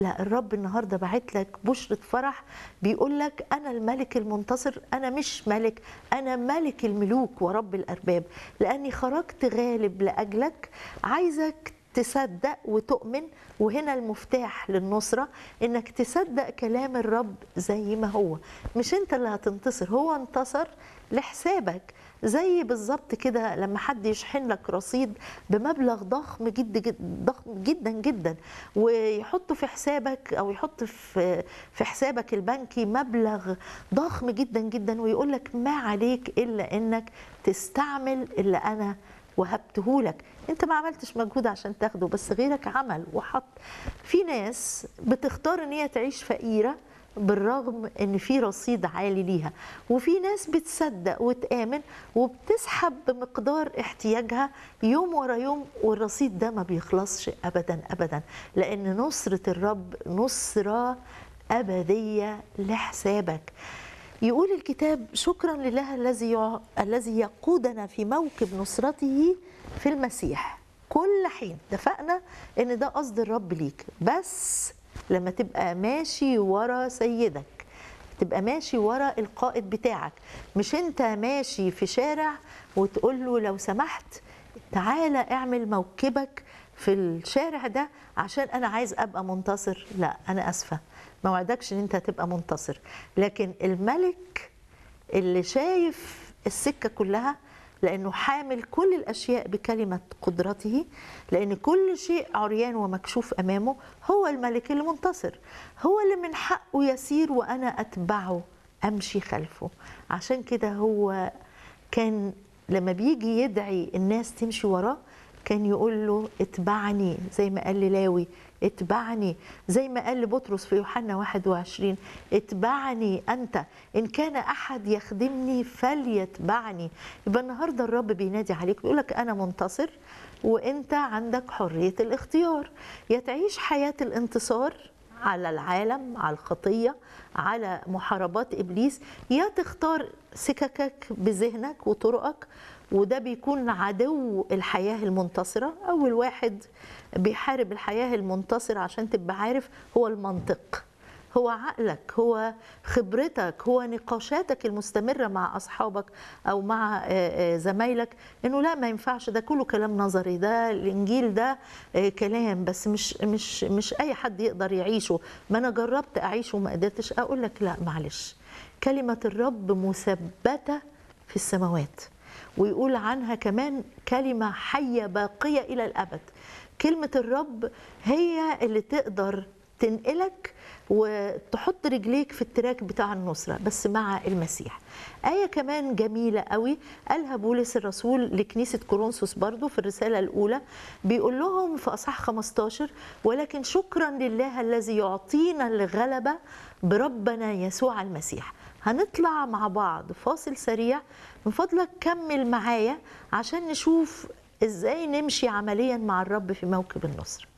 لا الرب النهارده باعت لك بشرة فرح بيقول لك أنا الملك المنتصر أنا مش ملك أنا ملك الملوك ورب الأرباب لأني خرجت غالب لأجلك عايزك تصدق وتؤمن وهنا المفتاح للنصرة انك تصدق كلام الرب زي ما هو مش انت اللي هتنتصر هو انتصر لحسابك زي بالظبط كده لما حد يشحن لك رصيد بمبلغ ضخم جدا جدا ضخم جدا جدا ويحطه في حسابك او يحط في في حسابك البنكي مبلغ ضخم جدا جدا ويقول لك ما عليك الا انك تستعمل اللي انا وهبته لك انت ما عملتش مجهود عشان تاخده بس غيرك عمل وحط في ناس بتختار ان هي تعيش فقيره بالرغم ان في رصيد عالي ليها وفي ناس بتصدق وتآمن وبتسحب بمقدار احتياجها يوم ورا يوم والرصيد ده ما بيخلصش ابدا ابدا لان نصرة الرب نصرة ابدية لحسابك يقول الكتاب شكرا لله الذي يع... الذي يقودنا في موكب نصرته في المسيح كل حين اتفقنا ان ده قصد الرب ليك بس لما تبقى ماشي ورا سيدك تبقى ماشي ورا القائد بتاعك مش انت ماشي في شارع وتقول له لو سمحت تعالى اعمل موكبك في الشارع ده عشان انا عايز ابقى منتصر لا انا اسفه ما وعدكش ان انت هتبقى منتصر لكن الملك اللي شايف السكه كلها لانه حامل كل الاشياء بكلمه قدرته لان كل شيء عريان ومكشوف امامه هو الملك المنتصر هو اللي من حقه يسير وانا اتبعه امشي خلفه عشان كده هو كان لما بيجي يدعي الناس تمشي وراه كان يقول له اتبعني زي ما قال للاوي اتبعني زي ما قال لبطرس في يوحنا 21 اتبعني انت ان كان احد يخدمني فليتبعني يبقى النهارده الرب بينادي عليك بيقول لك انا منتصر وانت عندك حريه الاختيار يا تعيش حياه الانتصار على العالم على الخطيه على محاربات ابليس يا تختار سككك بذهنك وطرقك وده بيكون عدو الحياه المنتصره اول واحد بيحارب الحياه المنتصره عشان تبقى عارف هو المنطق هو عقلك هو خبرتك هو نقاشاتك المستمره مع اصحابك او مع زمايلك انه لا ما ينفعش ده كله كلام نظري ده الانجيل ده كلام بس مش مش مش اي حد يقدر يعيشه ما انا جربت اعيشه وما قدرتش اقول لك لا معلش كلمه الرب مثبته في السماوات ويقول عنها كمان كلمه حيه باقيه الى الابد كلمه الرب هي اللي تقدر تنقلك وتحط رجليك في التراك بتاع النصرة بس مع المسيح آية كمان جميلة قوي قالها بولس الرسول لكنيسة كورنثوس برضو في الرسالة الأولى بيقول لهم في أصح 15 ولكن شكرا لله الذي يعطينا الغلبة بربنا يسوع المسيح هنطلع مع بعض فاصل سريع من فضلك كمل معايا عشان نشوف ازاي نمشي عمليا مع الرب في موكب النصر